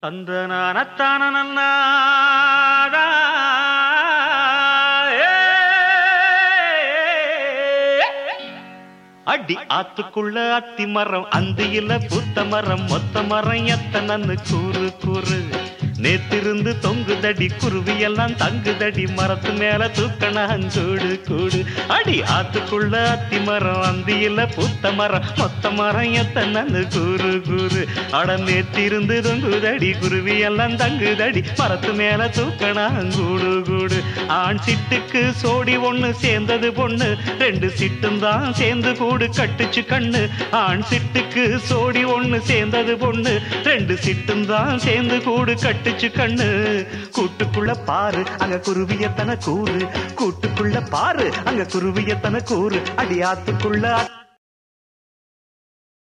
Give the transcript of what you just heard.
தந்தனானத்தான அடி ஆத்துக்குள்ள அத்தி மரம் அந்தியில பூத்த மரம் மொத்த மரம் எத்தனன்னு கூறு கூறு நேத்திருந்து தொங்குதடி குருவி எல்லாம் தங்குதடி மரத்து மேல தூக்கணான் கூடு கூடு அடி ஆத்துக்குள்ள அத்தி மரம் அந்தியில பூத்த மரம் மொத்த மரம் எத்தனன்னு கூறு கூறு அட நேத்திருந்து தொங்குதடி குருவி எல்லாம் தங்குதடி மரத்து மேல தூக்கணான் கூடு கூடு ஆண் சிட்டுக்கு சோடி ஒண்ணு சேர்ந்தது பொண்ணு ரெண்டு சிட்டும் தான் சேர்ந்து கூடு கட்டுச்சு கண்ணு ஆண் சிட்டுக்கு சோடி ஒண்ணு சேர்ந்தது பொண்ணு ரெண்டு சிட்டும் தான் சேர்ந்து கூடு கட்டுச்சு கண்ணு கூட்டுக்குள்ள பாரு அங்க குருவியத்தன கூறு கூட்டுக்குள்ள பாரு அங்க குருவியத்தன கூறு அடியாத்துக்குள்ள